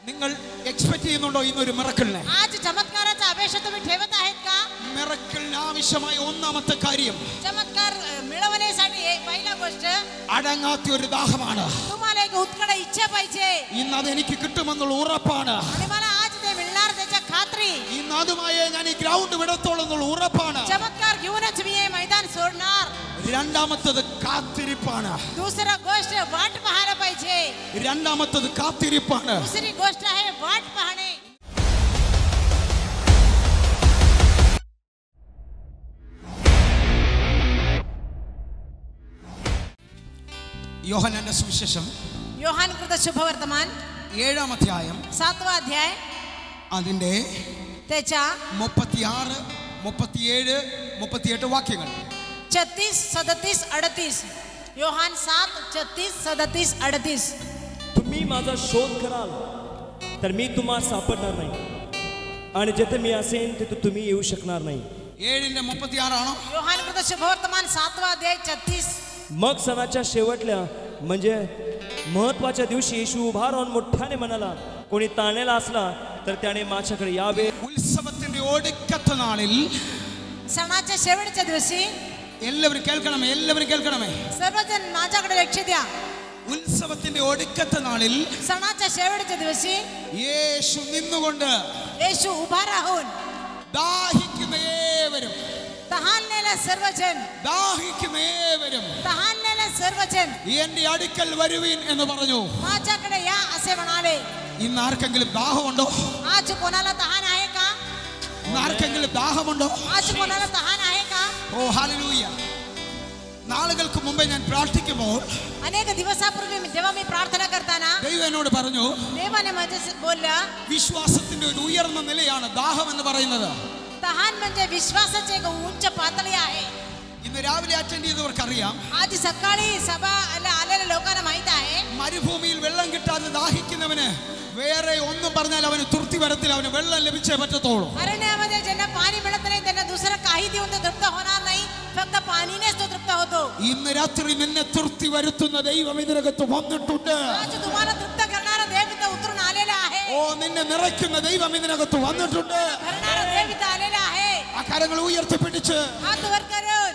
നിങ്ങൾ എക്സ്പെക്ട് ചെയ്യുന്നുണ്ടോ ഇന്നൊരു മിറക്കിളിനെ आज चमत्काराचा अपेक्षा तुम्ही ठेवत आहेत का മിറക്കിളിന് ആവശ്യമായ ഒന്നാമത്തെ കാര്യം चमत्कार अ, मिळवण्यासाठी एक पहिला गोष्ट അടങ്ങാത്ത ഒരു ദാഹമാണ് तुम्हाला एक उत्कट इच्छा पाहिजे ഇന്ന് അത് എനിക്ക് കിട്ടുമെന്നുള്ള ഉറപ്പാണ് आणि मला आज ते मिळणार त्याच्या खात्री ഇന്ന് അതുമായി ഞാൻ ഈ ഗ്രൗണ്ട് വിടത്തോളം എന്നുള്ള ഉറപ്പാണ് चमत्कार घेऊनच मी हे मैदान सोडणार രണ്ടാമത്തത് കാത്തിരിപ്പാണ് दुसरं गोष्ट वाट पाहायला पाहिजे രണ്ടാമത്തത് കാത്തിരിപ്പാണ് दुसरी गोष्ट आहे वाट पाहणे യോഹനന്റെ സുവിശേഷം योहान कृत शुभवर्तमान ഏഴാം അധ്യായം सातवा अध्याय അതിന്റെ त्याच्या മുപ്പത്തിയാറ് മുപ്പത്തിയേഴ് മുപ്പത്തിയെട്ട് വാക്യങ്ങൾ छत्तीस सदतीस अडतीस योहान सात छत्तीस सदतीस अडतीस तुम्ही माझा शोध कराल तर मी तुम्हाला सापडणार नाही आणि जेथे मी असेन तिथे तुम्ही येऊ शकणार नाही ഏഴിന്റെ മുപ്പത്തിയാറാണോ योहान कृत शुभवर्तमान सातवा अध्याय छत्तीस मग सणाच्या शेवटल्या म्हणजे महत्वाच्या दिवशी येशू उभा राहून मोठ्याने म्हणाला कोणी ताणलेला असला तर त्याने माझ्याकडे यावे ഉത്സവത്തിന്റെ ഒടുക്കത്തെ നാളിൽ सणाच्या शेवटच्या दिवशी എല്ലാവരും കേൾക്കണമേ എല്ലാവരും കേൾക്കണമേ सर्वजण माझ्याकडे लक्ष द्या ഉത്സവത്തിന്റെ ഒടുക്കത്തെ നാളിൽ सणाच्या शेवटच्या दिवशी യേശു നിന്നുകൊണ്ട് येशू उभा राहून ദാഹിക്കുന്ന ഏവരും तहानलेला सर्वजण ദാഹിക്കുന്ന ഏവരും तहानलेला सर्वजण എന്റെ അടുക്കൽ വരുവീൻ എന്ന് പറഞ്ഞു माझ्याकडे या असे म्हणाले ഇന്ന് ആർക്കെങ്കിലും ദാഹമുണ്ടോ आज कोणाला तहान आहे का ഇന്ന് ആർക്കെങ്കിലും ദാഹമുണ്ടോ आज कोणाला तहान आहे का ഓ ഹാലലൂയ നാളുകൾക്ക് മുമ്പേ ഞാൻ പ്രാർത്ഥിക്കുമ്പോൾ अनेक दिवसापूर्वी मी- जेव्हा मी प्रार्थना करताना ദൈവം എന്നോട് പറഞ്ഞു देवाने माझ्या बोलल्या വിശ്വാസത്തിന്റെ ഒരു ഉയർന്ന നിലയാണ് ദാഹം എന്ന് പറയുന്നത് तहान म्हणजे विश्वासाची एक उंच पातळी आहे ഇന്ന് രാവിലെ അറ്റൻഡ് ചെയ്തവർക്കറിയാം आज सकाळी सभा आलेल्या लोकांना माहित आहे മരുഭൂമിയിൽ വെള്ളം കിട്ടാതെ ദാഹിക്കുന്നവന് വേറെ ഒന്നും പറഞ്ഞാൽ അവന് തൃപ്തി വരത്തില്ല അവന് വെള്ളം ലഭിച്ചേ പറ്റത്തുള്ളൂ अरण्यामध्ये ज्यांना पाणी मिळत नाही त्यांना दुसरं काही देऊन तो तृप्त होणार नाही फक्त पाणीनेच तो तृप्त होतो ഇന്ന് രാത്രി നിന്നെ തൃപ്തി വരുത്തുന്ന ദൈവം ഇതിനകത്ത് വന്നിട്ടുണ്ട് आज तुम्हाला तृप्त करणारा देव इथं उतरून आलेला आहे ഓ നിന്നെ നിറയ്ക്കുന്ന ദൈവം ഇതിനകത്ത് വന്നിട്ടുണ്ട് करणारा देव इथं आलेला आहे ആ കരങ്ങൾ ഉയർത്തിപ്പിടിച്ച് हात वर करून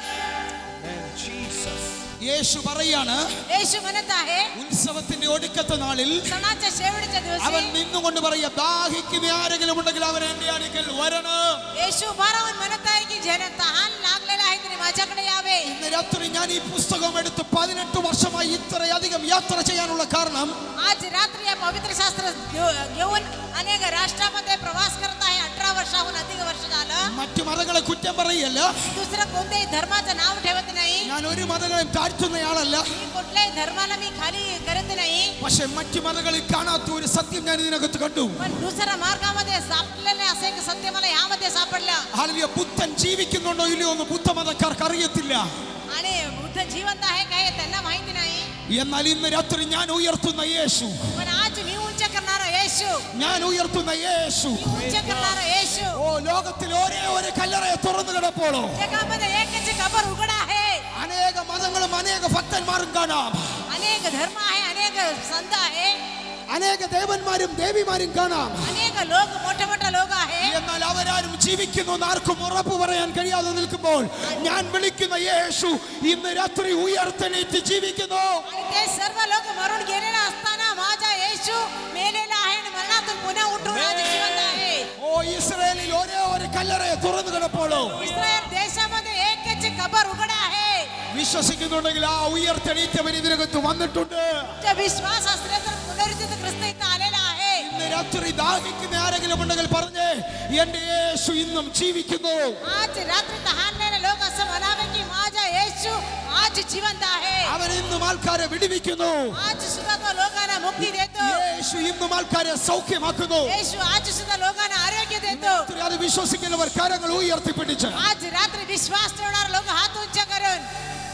യേശു പറയാണ് येशू म्हणत आहे ഉത്സവത്തിന്റെ ഒടുക്കത്തെ നാളിൽ सणाच्या शेवटच्या അവൻ दिवशी നിന്നുകൊണ്ട് പറയാ ദാഹിക്കുന്ന ആരെങ്കിലും ഉണ്ടെങ്കിൽ അവൻ എന്റെ അടുക്കൽ വരണം येशू उभा राहून म्हणत आहे की ज्याने तहान लागलेला आहे त्याने माझ्याकडे यावे ഇന്ന് രാത്രി ഞാൻ ഈ പുസ്തകം എടുത്ത് പതിനെട്ട് വർഷമായി ഇത്രയധികം യാത്ര ചെയ്യാനുള്ള കാരണം आज रात्री या पवित्र शास्त्र घेऊ- घेऊन अनेक राष्ट्रामध्ये प्रवास करत आहे अठरा वर्षाहून अधिक वर्ष झालं മറ്റു മതങ്ങളെ കുറ്റം പറയല്ല दुसरं कोणत्याही धर्माचं नाव ठेवत नाही ഞാൻ ഒരു മതങ്ങളെയും താഴ്ത്തുന്നയാളല്ല मी कुठल्याही धर्माला मी खाली करत नाही പക്ഷെ മറ്റു മതങ്ങളിൽ കാണാത്ത ഒരു സത്യം ഞാൻ ഇതിനകത്ത് കണ്ടു पण दुसऱ्या मार्गामध्ये सापडलेले असे एक सत्य मला यामध्ये सापडलं ഹാലലിയ ബുദ്ധൻ ജീവിക്കുന്നുണ്ടോ ഇല്ലയോ എന്ന് ബുദ്ധമതക്കാർക്ക് അറിയത്തില്ല आणि बुद्ध जिवंत आहे काय हे त्यांना माहिती नाही എന്നാൽ ഇന്ന് രാത്രി ഞാൻ ഉയർത്തുന്ന യേശു पण आज मी उंच करणारा येशू ഞാൻ ഉയർത്തുന്ന യേശു उंच करणारा येशू ഓ ലോകത്തിൽ ഒരേ ഒരു കല്ലറയെ തുറന്നു കിടപ്പോളോ जगामध्ये एकच खबर उघड आहे അനേക മതങ്ങളും അനേക ഭക്തന്മാരും കാണാം अनेक धर्म आहे अनेक संत आहे അനേക ദേവന്മാരും ദേവിമാരും കാണാം अनेक लोक मोठे मोठे लोक आहे എന്നാൽ അവരാരും ജീവിക്കുന്നു എന്ന് ആർക്കും ഉറപ്പ് പറയാൻ കഴിയാതെ നിൽക്കുമ്പോൾ ഞാൻ വിളിക്കുന്ന യേശു ഇന്ന് രാത്രി ഉയർത്തെണീറ്റ് ജീവിക്കുന്നു आणि ते सर्व लोक मरून गेलेले असताना माझा येशू मेलेला आहे आणि मरणातून पुन्हा उठून आज जिवंत आहे ഓ ഇസ്രായേലിൽ ഒരേ ഒരു കല്ലറയെ തുറന്നു കിടപ്പോളോ इस्रायल देशामध्ये एकच खबर उघड आहे വിശ്വസിക്കുന്നുണ്ടെങ്കിൽ ആ ഉയർത്തെണീറ്റവൻ ഇതിനകത്ത് വന്നിട്ടുണ്ട് तुमचा विश्वास असले तर पुनरुत्थित ख्रिस्त इथं आलेला आहे ഇന്ന് രാത്രി ദാഹിക്കുന്ന ആരെങ്കിലും ഉണ്ടെങ്കിൽ പറഞ്ഞേ എന്റെ യേശു ഇന്നും ജീവിക്കുന്നു आज रात्री तहानलेले लोक असं म्हणावे की माझा येशू आज जिवंत आहे അവൻ ഇന്നും ആൾക്കാരെ വിടുവിക്കുന്നു आज सुद्धा तो लोकांना मुक्ती देतो യേശു ഇന്നും ആൾക്കാരെ സൗഖ്യമാക്കുന്നു येशू आज सुद्धा लोकांना आरोग्य देतो രാത്രി അത് വിശ്വസിക്കുന്നവർ കരങ്ങൾ ഉയർത്തിപ്പിടിച്ച് आज रात्री विश्वास ठेवणारे लोक हात उंच करून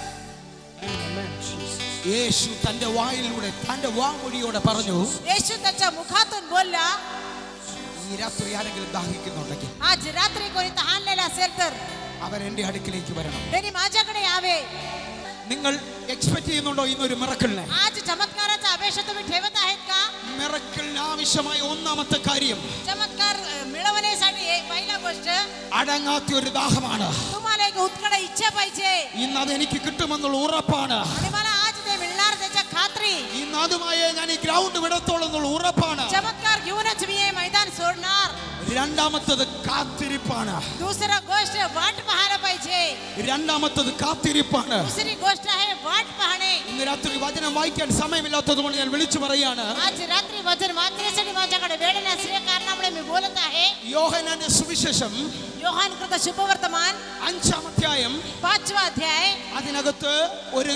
യേശു തന്റെ വായിലൂടെ തന്റെ വാമൊഴിയോടെ പറഞ്ഞു येशू त्याच्या मुखातून बोलला ഈ രാത്രി ആരെങ്കിലും ദാഹിക്കുന്നുണ്ടെങ്കിൽ आज रात्री कोणी तहानलेला असेल तर അവൻ എന്റെ അടുക്കിലേക്ക് വരണം त्यांनी माझ्याकडे यावे നിങ്ങൾ എക്സ്പെക്ട് ചെയ്യുന്നുണ്ടോ ഇന്നൊരു മിറക്കിളിനെ आज चमत्काराचा अपेक्षा तुम्ही ठेवत आहेत का മിറക്കിളിന് ആവശ്യമായ ഒന്നാമത്തെ കാര്യം चमत्कार अ, मिळवण्यासाठी एक पहिला गोष्ट അടങ്ങാത്ത ഒരു ദാഹമാണ് तुम्हाला एक उत्कट इच्छा पाहिजे ഇന്ന് അത് എനിക്ക് കിട്ടുമെന്നുള്ള ഉറപ്പാണ് आणि मला आज ते मिळणार त्याच्या खात्री ഇന്ന് അതുമായി ഞാൻ ഈ ഗ്രൗണ്ട് വിടത്തോളം എന്നുള്ള ഉറപ്പാണ് चमत्कार घेऊनच मी हे मैदान सोडणार രണ്ടാമത്തത് കാത്തിരിപ്പാണ് दुसरं गोष्ट वाट पाहायला पाहिजे രണ്ടാമത്തത് കാത്തിരിപ്പാണ് दुसरी गोष्ट आहे वाट पाहणे ഇന്ന് രാത്രി വചനം വായിക്കാൻ സമയമില്ലാത്തത് കൊണ്ട് ഞാൻ വിളിച്ചു പറയാണ് आज रात्री वचन वाचण्यासाठी माझ्याकडे वेळ नसल्या कारणामुळे मी बोलत आहे യോഹനാന്റെ സുവിശേഷം योहान कृत शुभवर्तमान അഞ്ചാം അധ്യായം पाचवा अध्याय അതിനകത്ത് ഒരു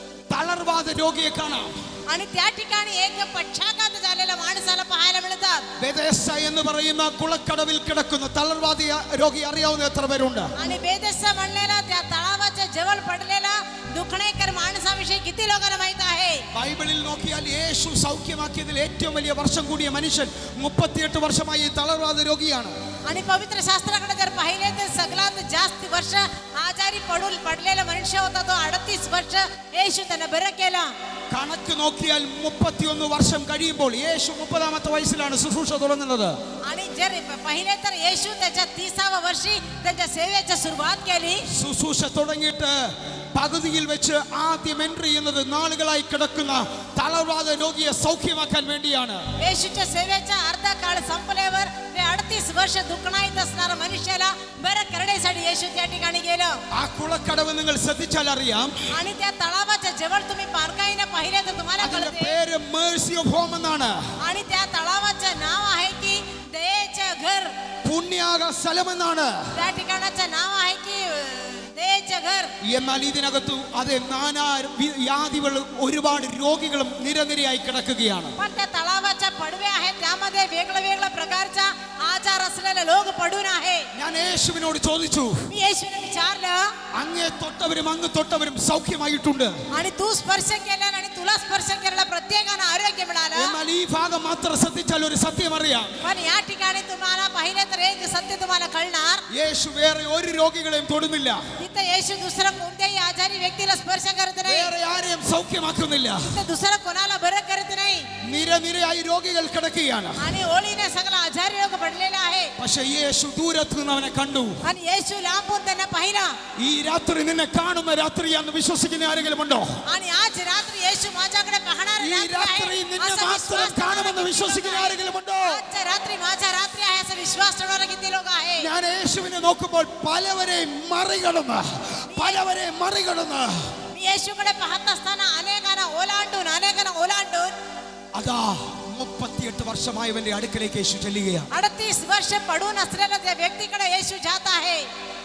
തളർവാദ രോഗിയെ കാണാം आणि त्या ठिकाणी एक पक्षाघात झालेल्या माणसाला पाहायला मिळतात ബെഥേസ്ത എന്ന് പറയുന്ന കുളക്കടവിൽ കിടക്കുന്ന തളർവാദി രോഗി അറിയാവുന്ന എത്ര പേരുണ്ട് आणि बेदस्सा म्हणलेला त्या तळावाच्या जवळ पडलेला दुखणेकर माणसाविषयी किती लोकांना माहित आहे ബൈബിളിൽ നോക്കിയാൽ യേശു സൗഖ്യമാക്കിയതിൽ ഏറ്റവും വലിയ വർഷം കൂടിയ മനുഷ്യൻ മുപ്പത്തിയെട്ട് വർഷമായി ഈ തളർവാദ രോഗിയാണ് आणि पवित्र शास्त्राकडे जर पाहिले तर सगळ्यात जास्त वर्ष आजारी पडून पडलेला मनुष्य होता तो अडतीस वर्ष येशू त्यानं बरं केला കണക്ക് നോക്കിയാൽ മുപ്പത്തിയൊന്ന് വർഷം കഴിയുമ്പോൾ യേശു മുപ്പതാമത്തെ വയസ്സിലാണ് ശുശ്രൂഷ തുടങ്ങുന്നത് आणि जर पाहिले तर येशू त्याच्या तिसाव्या वर्षी त्याच्या सेवेची सुरुवात केली ശുശ്രൂഷ തുടങ്ങിയിട്ട് പകുതിയിൽ വെച്ച് ആദ്യം എൻട്രി ചെയ്യുന്നത് നാളുകളായി കിടക്കുന്ന തളർവാദ രോഗിയെ സൗഖ്യമാക്കാൻ വേണ്ടിയാണ് येशूच्या सेवेचा अर्धा काळ संपल्यावर ते अडतीस वर्ष दुखणाईत असणाऱ्या मनुष्याला बरं करण्यासाठी येशू त्या ठिकाणी गेलं ആ കുളക്കടവ് നിങ്ങൾ ശ്രദ്ധിച്ചാൽ അറിയാം आणि त्या तळावाच्या जवळ तुम्ही बारकाईने पाहिले तर तुम्हाला അതിന്റെ कळते പേര് മേഴ്സി ഓഫ് ഹോം എന്നാണ് आणि त्या तळावाचं नाव आहे की दयेचं घर പുണ്യാക സ്ഥലം എന്നാണ് त्या ठिकाणाचं नाव आहे की अं, दयेचं घर എന്നാൽ ഇതിനകത്തു അത് നാനാ വി- വ്യാധികളും ഒരുപാട് രോഗികളും നിരനിരയായി കിടക്കുകയാണ് पण त्या तळावाच्या पडवे आहेत त्यामध्ये वेगळ्या वेगळ्या प्रकारचा आजार असलेले लोक पडून आहे ഞാൻ യേശുവിനോട് ചോദിച്ചു मी येशूने विचारलं അങ്ങേ തൊട്ടവരും അങ്ങ് തൊട്ടവരും സൗഖ്യമായിട്ടുണ്ട് आणि तू स्पर्श केल्यानं आणि तुला स्पर्श केलेला प्रत्येकानं आरोग्य मिळालं എന്നാൽ ഈ ഭാഗം മാത്രം ശ്രദ്ധിച്ചാൽ ഒരു സത്യം അറിയാം पण या ठिकाणी तुम्हाला पाहिले तर एक सत्य तुम्हाला कळणार യേശു വേറെ ഒരു രോഗികളെയും തൊടുന്നില്ല तिथं येशू दुसरं कोणत्याही आजारी व्यक्तीला स्पर्श करत नाही വേറെ ആരെയും സൗഖ്യമാക്കുന്നില്ല तिथं दुसरं कोणाला बरं करत नाही നിരനിരയായി രോഗികൾ കിടക്കുകയാണ് आणि ओळीने सगळं आजारी लोक पडलेले आहे പക്ഷെ യേശു ദൂരത്ത് നിന്ന് അവനെ കണ്ടു आणि येशू लांबून त्यांना पाहिला ഈ രാത്രി നിന്നെ കാണുന്ന രാത്രിയാന്ന് വിശ്വസിക്കുന്ന ആരെങ്കിലും ഉണ്ടോ आणि आज रात्री येशू माझ्याकडे पाहणार ഈ രാത്രി നിന്നെ മാത്രം കാണുമെന്ന് വിശ്വസിക്കുന്ന ആരെങ്കിലും ഉണ്ടോ आजच्या रात्री माझ्या रात्री आहे असा विश्वास ठेवणारे किती लोक आहे ഞാൻ യേശുവിനെ നോക്കുമ്പോൾ പലവരെയും മറികടന്ന് പലവരെയും മറികടന്ന് मी येशूकडे पाहत असताना अनेकांना ओलांडून अनेकांना ओलांडून അതാ മുപ്പത്തിയെട്ട് വർഷമായവന്റെ അടുക്കലേക്ക് യേശു ചെല്ലുകയാണ് अडतीस वर्ष पडून असलेल्या त्या व्यक्तीकडे येशू जात आहे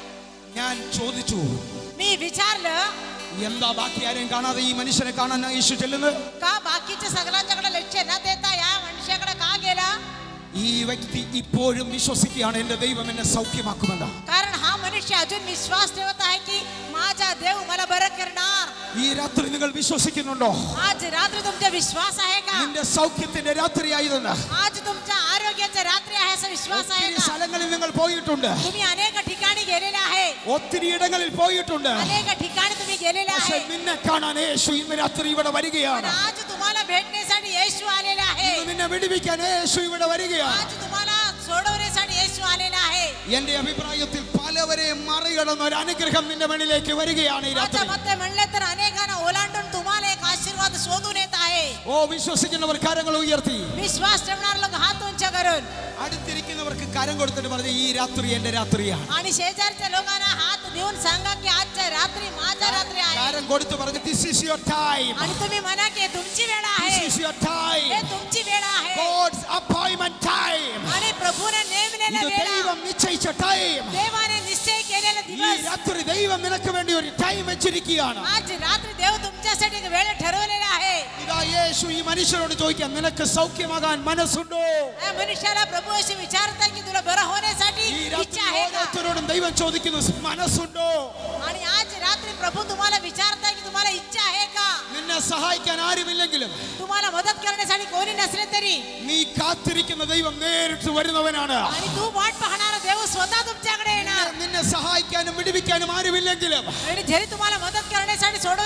ഞാൻ ചോദിച്ചു मी विचारलं എന്താ ബാക്കി ആരെയും കാണാതെ ഈ മനുഷ്യനെ കാണാൻ യേശു ചെല്ലുന്നത് का बाकीच्या सगळ्यांच्याकडे लक्ष न देता या मनुष्याकडे का गेला ഈ വ്യക്തി ഇപ്പോഴും വിശ്വസിക്കുകയാണ് എന്റെ ദൈവം എന്നെ സൗഖ്യമാക്കുമെന്ന് कारण हा मनुष्य अजून विश्वास ठेवत आहे की माझा देव मला बरं करणार ഈ രാത്രി നിങ്ങൾ വിശ്വസിക്കുന്നുണ്ടോ आज रात्री तुमचा विश्वास आहे का നിന്റെ സൗഖ്യത്തിന്റെ രാത്രിയായതെന്ന് आज तुमच्या आरोग्याचा रात्री आहे असा विश्वास आहे ഒത്തിരി का സ്ഥലങ്ങളിൽ നിങ്ങൾ പോയിട്ടുണ്ട് तुम्ही अनेक ठिकाणी गेलेले आहे ഒത്തിരി ഇടങ്ങളിൽ പോയിട്ടുണ്ട് अनेक ठिकाणी तुम्ही गेलेले പക്ഷെ आहे നിന്നെ കാണാൻ യേശു ഇന്ന് രാത്രി ഇവിടെ पण വരികയാണ് आज तुम्हाला भेटण्यासाठी येशू आलेला आहे ഇന്ന് നിന്നെ വിടുവിക്കാൻ യേശു ഇവിടെ വരികയാണ് आज तुम्हाला सोडवण्यासाठी येशू आलेला आहे എന്റെ അഭിപ്രായത്തിൽ പലവരെയും മറികടന്ന ഒരു അനുഗ്രഹം നിന്റെ മണിലേക്ക് വരികയാണ് ഈ माझ्या രാത്രി मते म्हणले तर अनेकांना ओलांडून तुम्हाला एक आशीर्वाद शोधून येत आहे ഓ വിശ്വസിക്കുന്നവർ കരങ്ങൾ ഉയർത്തി विश्वास ठेवणार लोक हात उंच करून അടുത്തിരിക്കുന്നവർക്ക് കരം കൊടുത്തിട്ട് പറഞ്ഞ് ഈ രാത്രി എന്റെ രാത്രിയാണ് आणि शेजारच्या लोकांना हात देऊन सांगा की आजच्या रात्री माझा रात्री आहे കരം കൊടുത്ത് പറഞ്ഞ് ദിസ് ഈസ് യുവർ ടൈം आणि तुम्ही म्हणा की हे तुमची वेळ ദിസ് आहे ഈസ് യുവർ ടൈം हे तुमची वेळ आहे ഗോഡ്സ് അപ്പോയിന്റ്മെന്റ് ടൈം आणि प्रभूने नेमलेला ഇത് वेळ ദൈവം നിശ്ചയിച്ച ടൈം देवाने निश्चय केलेला ഈ दिवस രാത്രി ദൈവം നിനക്ക് വേണ്ടി ഒരു ടൈം വെച്ചിരിക്കുകയാണ് आज रात्री देव तुमच्यासाठी एक वेळ ठरवलेला आहे ഇതാ യേശു ഈ മനുഷ്യരോട് ചോദിക്കാം നിനക്ക് സൗഖ്യമാകാൻ മനസ്സുണ്ടോ या मनुष्याला प्रभू अशी विचारतात की तुला बरं होण्यासाठी ഈ इच्छा രാത്രി आहे का ഓരോരുത്തരോടും ദൈവം ചോദിക്കുന്നു മനസ്സുണ്ടോ आणि आज रात्री प्रभू तुम्हाला विचारताय की तुम्हाला इच्छा आहे का നിന്നെ സഹായിക്കാൻ ആരുമില്ലെങ്കിലും तुम्हाला मदत करण्यासाठी कोणी नसले तरी നീ കാത്തിരിക്കുന്ന ദൈവം നേരിട്ട് വരുന്നവനാണ് आणि तू वाट पाहणारा देव स्वतः तुमच्याकडे येणार നിന്നെ സഹായിക്കാനും വിടുവിക്കാനും ആരുമില്ലെങ്കിലും आणि जरी तुम्हाला मदत करण्यासाठी सोडवण्यासाठी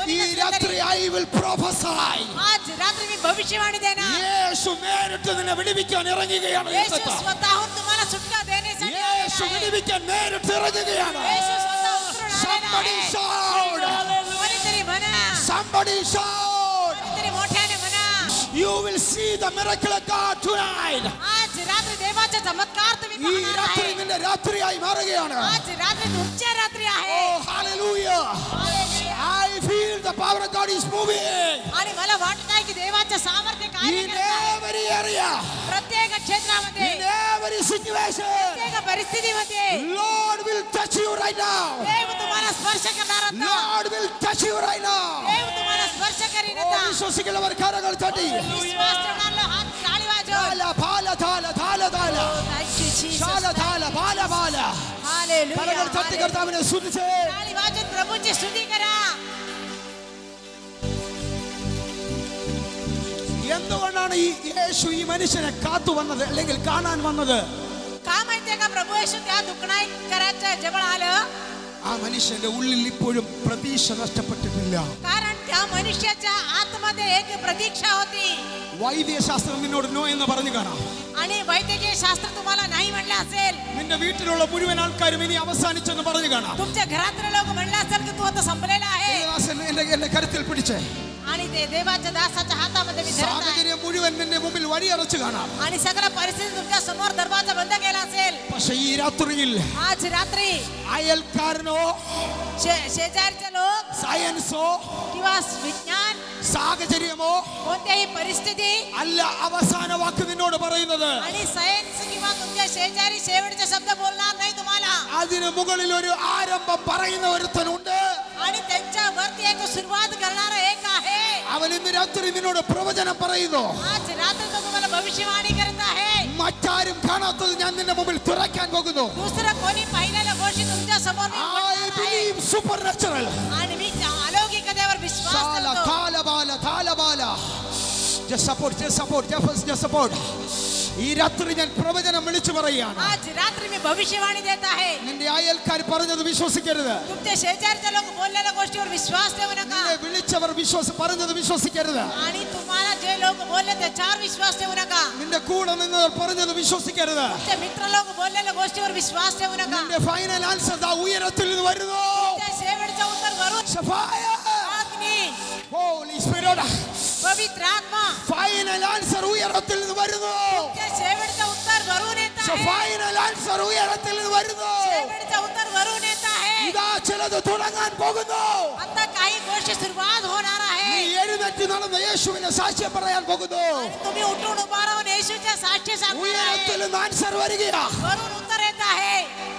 ഈ രാത്രി ഐ വിൽ prophesy आज रात्री मी भविष्यवाणी देणार യേശു നേരിട്ട് നിന്നെ വിടിവിക്കാൻ ഇറങ്ങുകയാണ് येशू ഇന്നത്തെ. स्वतःहून तुम्हाला सुटका देण्यासाठी आलेला യേശു आहे. വിടിവിക്കാൻ നേരിട്ട് ഇറങ്ങുകയാണ് येशू स्वतः उतरून आलेला Somebody आहे. shout. कोणीतरी म्हणा Somebody shout. कोणीतरी मोठ्याने म्हणा You will see the miracle of God tonight. आज रात्री देवाचा चमत्कार तुम्ही ഈ पाहणार രാത്രി आहे നിന്റെ രാത്രിയായി മാറുകയാണ് आज रात्री तुमच्या रात्री आहे Oh, hallelujah. Hallelujah. I feel the power of God is moving आणि मला वाटत आहे की देवाचं सामर्थ्य कार्य in करत आहे. every area, प्रत्येक क्षेत्रामध्ये in every situation. प्रत्येक परिस्थितीमध्ये Lord will touch you right now. देव तुम्हाला स्पर्श करणार होता Lord will touch you right now. देव तुम्हाला स्पर्श करीन Oh, होता വിശ്വസിക്കുന്നവർ കരങ്ങൾ തട്ടി विश्वास ठेवणारा हात ताळी वाजव താല ഭാല താല താല താല Thank you, Jesus. ശാല താല ബാല ബാല Hallelujah. കരങ്ങൾ തട്ടി Hallelujah. കർത്താവിനെ സ്തുതിച്ചേ ताळी वाजवून प्रभूची स्तुती करा എന്തുകൊണ്ടാണ് ഈ യേശു ഈ മനുഷ്യനെ കാത്തു വന്നത് അല്ലെങ്കിൽ കാണാൻ വന്നത് का माहितीये का प्रभू येशू त्या दुखणाई करायच्या जवळ आलं ആ മനുഷ്യന്റെ ഉള്ളിൽ ഇപ്പോഴും പ്രതീക്ഷ നഷ്ടപ്പെട്ടിട്ടില്ല कारण त्या मनुष्याच्या आतमध्ये एक प्रतीक्षा होती വൈദ്യശാസ്ത്രം നിന്നോട് നോ എന്ന് പറഞ്ഞു കാണാം आणि वैद्यकीय शास्त्र तुम्हाला नाही म्हणलं असेल നിന്റെ വീട്ടിലുള്ള മുഴുവൻ ആൾക്കാരും ഇനി അവസാനിച്ചെന്ന് പറഞ്ഞു കാണാം तुमच्या घरातले लोक म्हणलं असेल की तू आता संपलेला आहे ദേവദാസൻ എന്റെ എന്റെ കരുത്തിൽ പിടിച്ചേ आणि ते देवाच्या दासाच्या हातामध्ये मी धरत आहे സാഹചര്യം മുഴുവൻ നിന്റെ മുമ്പിൽ വഴിയറച്ചു കാണാം आणि सगळं परिस्थिती तुमच्या समोर दरवाजा बंद केला असेल പക്ഷെ ഈ രാത്രിയിൽ आज रात्री അയൽക്കാരനോ शे- शेजारचे लोक സയൻസോ किंवा विज्ञान സാഹചര്യമോ कोणत्याही परिस्थिती അല്ല അവസാന വാക്ക് നിന്നോട് പറയുന്നത് आणि सायन्स किंवा तुमच्या शेजारी शेवटचे शब्द बोलणार नाही तुम्हाला അതിന് മുകളിൽ ഒരു ആരംഭം പറയുന്ന ഒരുത്തനുണ്ട് आणि त्यांच्या वरती एक सुरुवात करणारा एक आहे അവൻ ഇന്ന് രാത്രി നിന്നോട് പ്രവചനം പറയുന്നു आज रात्री तो तुम्हाला भविष्यवाणी करत आहे മറ്റാരും കാണാത്തത് ഞാൻ നിന്റെ മുമ്പിൽ തുറക്കാൻ പോകുന്നു दुसरं कोणी पाहिलेल्या गोष्टी तुमच्या समोर मी I बोलणार आहे. believe supernatural. आणि मी त्या अलौकिकतेवर विश्वास Thala, करतो thala, bala, thala, bala. Just support, just support, just, just support. ഈ രാത്രി ഞാൻ പ്രവചനം വിളിച്ചു പറയുകയാണ് आज रात्री मी भविष्यवाणी देत आहे നിന്റെ അയൽക്കാർ പറഞ്ഞത് വിശ്വസിക്കരുത് तुमच्या शेजारच्या लोक बोललेल्या गोष्टीवर विश्वास ठेवू नका നിന്നെ വിളിച്ചവർ വിശ്വസ പറഞ്ഞത് വിശ്വസിക്കരുത് आणि तुम्हाला जे लोक बोलले त्याच्यावर विश्वास ठेवू नका നിന്റെ കൂടെ നിന്നവർ പറഞ്ഞത് വിശ്വസിക്കരുത് तुमचे मित्र लोक बोललेल्या गोष्टीवर विश्वास ठेवू नका നിന്റെ ഫൈനൽ ആൻസർ ദാ ഉയരത്തിൽ നിന്ന് വരുന്നു त्या शेवटचं उत्तर वरून ശഫായ. अग्नी Holy Spirit. पवित्र आत्मा ഫൈനൽ ആൻസർ ഉയരത്തിൽ നിന്ന് വരുന്നു त्या शेवटचं उत्तर वरून येत आहे ഫൈനൽ ആൻസർ ഉയരത്തിൽ നിന്ന് വരുന്നു शेवटचं उत्तर वरून येत आहे ഇതാ ചിലത് തുടങ്ങാൻ പോകുന്നു आता काही गोष्टी सुरुवात होणार നീ आहे എഴുന്നേറ്റ് നടന്ന യേശുവിനെ സാക്ഷ്യം പറയാൻ പോകുന്നു तुम्ही उठून उभा राहून येशूच्या साक्षी सांगणार ഉയരത്തിൽ आहे നിന്ന് ആൻസർ വരികയാ वरून उत्तर येत आहे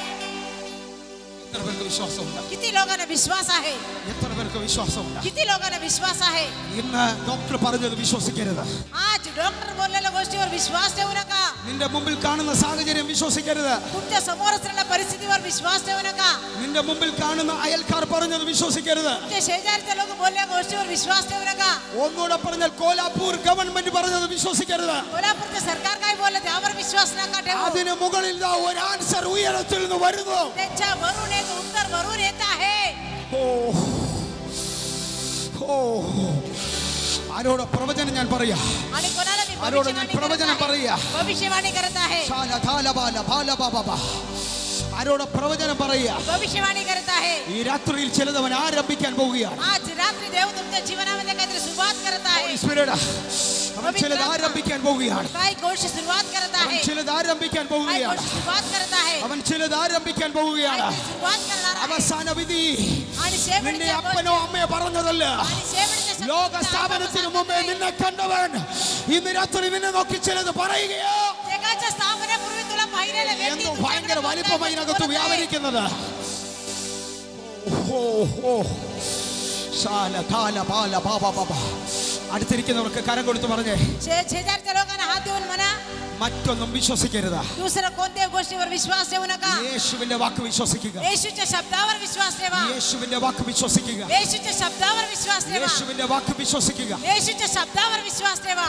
എത്ര പേർക്ക് വിശ്വാസമുണ്ട് किती लोकांना विश्वास आहे എത്ര പേർക്ക് വിശ്വാസമുണ്ട് किती लोकांना विश्वास आहे ഇന്ന് ഡോക്ടർ പറഞ്ഞത് വിശ്വസിക്കരുത് आज डॉक्टर बोललेल्या गोष्टीवर विश्वास ठेवू नका നിന്റെ മുമ്പിൽ കാണുന്ന സാഹചര്യം വിശ്വസിക്കരുത് तुमच्या समोर असलेल्या परिस्थितीवर विश्वास ठेवू नका നിന്റെ മുമ്പിൽ കാണുന്ന അയൽക്കാർ പറഞ്ഞത് വിശ്വസിക്കരുത് तुमच्या शेजारच्या लोक बोलल्या गोष्टीवर विश्वास ठेवू नका ഒന്നുകൂടെ പറഞ്ഞാൽ കോലാപ്പൂർ ഗവൺമെന്റ് പറഞ്ഞത് വിശ്വസിക്കരുത് कोल्हापूरचं सरकार काय बोललं त्यावर विश्वास नका ठेवू അതിന് മുകളിൽ ദാ ഒരു ആൻസർ ഉയരത്തിൽ നിന്ന് വരുന്നു त्याच्या वरून एक उत्तर वरून येत आहे ഓ ഓ ആരോട് പ്രവചനം ഞാൻ പറയാ आणि कोणाला मी आरोड ഞാൻ भविष्यवाणी പ്രവചനം करत പറയുക. आहे. भविष्यवाणी करत आहे ശാല, ധാല, ബാല, ബാല, ബാബ, ബാ. ആരോട് പ്രവചനം പറയുക भविष्यवाणी करत आहे ഈ രാത്രിയിൽ ചിലത് അവൻ ആരംഭിക്കാൻ പോവുകയാണ് आज रात्री देव तुमच्या जीवनामध्ये काहीतरी सुरुवात करत आहे Holy Spirit, അവൻ ചിലത് ആരംഭിക്കാൻ പോവുകയാണ് काही गोष्टी सुरुवात करत അവൻ आहे ചിലത് ആരംഭിക്കാൻ काही പോവുകയാണ് गोष्टी सुरुवात करत आहे അവൻ ചിലത് ആരംഭിക്കാൻ പോവുകയാണ് काहीतरी सुरुवात करणार आहे അവസാന വിധി आणि നിന്റെ शेवटच्या അപ്പനോ അമ്മയോ പറഞ്ഞതല്ല आणि शेवटच्या शब्द ലോക तुमच्या സ്ഥാപനത്തിന് आत्म्याला മുമ്പേ सांगत നിന്നെ കണ്ടവൻ ഇന്ന് രാത്രി നിന്നെ നോക്കി ചിലത് പറയുകയോ नाही. जगाच्या स्थापनेपूर्वी तुला पाहिलेल्या व्यक्ती എന്തോ तुझ्याकडे ഭയങ്കര बोलतायत, വലിപ്പം അതിനകത്ത് बोलत आहे. വ്യാപരിക്കുന്നത് ഓ, ഓ. ശാല, ധാല, ബാല, ബാബ, ബാബ. അടുത്തിരിക്കുന്നവർക്ക് കരം കൊടുത്ത് പറഞ്ഞേ शे- शेजारच्या लोकांना हात देऊन म्हणा മറ്റൊന്നും വിശ്വസിക്കരുത് दुसरं कोणत्याही गोष्टीवर विश्वास ठेवू नका യേശുവിന്റെ വാക്ക് വിശ്വസിക്കുക येशूच्या शब्दावर विश्वास ठेवा യേശുവിന്റെ വാക്ക് വിശ്വസിക്കുക येशूच्या शब्दावर विश्वास ठेवा യേശുവിന്റെ വാക്ക് വിശ്വസിക്കുക येशूच्या शब्दावर विश्वास ठेवा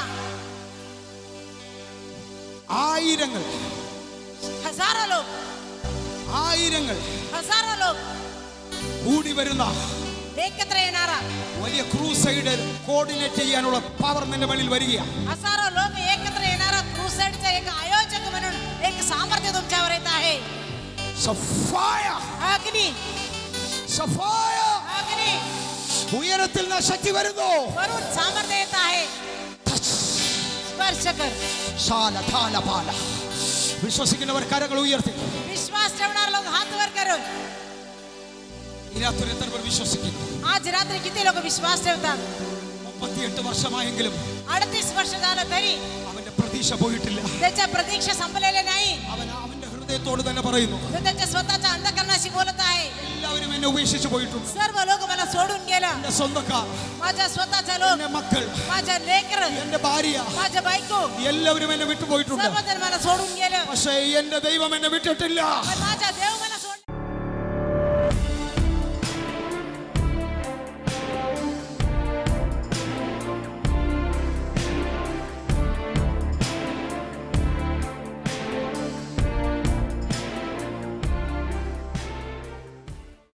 ആയിരങ്ങൾ हजारो लोक ആയിരങ്ങൾ हजारो लोक കൂടി വരുന്ന एकत्र येणारा വലിയ ക്രൂസൈഡ് കോർഡിനേറ്റ് ചെയ്യാനുള്ള പവർ നിന്റെ വെളിയിൽ വരികയാണ് हजारो लोक एकत्र येणारा क्रुसेडचा एक आयोजक म्हणून एक सामर्थ्य तुमच्यावर येत आहे So fire, अग्नी so fire. अग्नी ഉയരത്തിൽ നിന്ന് ശക്തി വരുന്നു वरून सामर्थ्य येत आहे स्पर्श कर ശാല ധാല പാല വിശ്വസിക്കുന്നവർ കരങ്ങൾ ഉയർത്തി विश्वास ठेवणार लोक हात वर करून ഈ രാത്രി എത്ര പേർ വിശ്വസിക്കുന്നു आज रात्री किती लोक विश्वास ठेवतात മുപ്പത്തിയെട്ട് വർഷമായെങ്കിലും अडतीस वर्ष झालं तरी അവന്റെ പ്രതീക്ഷ പോയിട്ടില്ല त्याच्या प्रतीक्षा संपलेल्या नाही അവൻ അവന്റെ ഹൃദയത്തോട് തന്നെ പറയുന്നു तो त्याच्या स्वतःच्या अंधकरणाशी बोलत आहे എല്ലാവരും എന്നെ ഉപേക്ഷിച്ച് പോയിട്ടുണ്ട് सर्व लोक मला सोडून गेलं എന്റെ സ്വന്തക്കാർ माझ्या स्वतःचा लोक എന്റെ മക്കൾ माझ्या लेकर എന്റെ ഭാര്യ माझ्या बायको എല്ലാവരും എന്നെ വിട്ടുപോയിട്ടുണ്ട് सर्वजण मला सोडून गेलं പക്ഷേ എന്റെ ദൈവം എന്നെ വിട്ടിട്ടില്ല पण माझा देव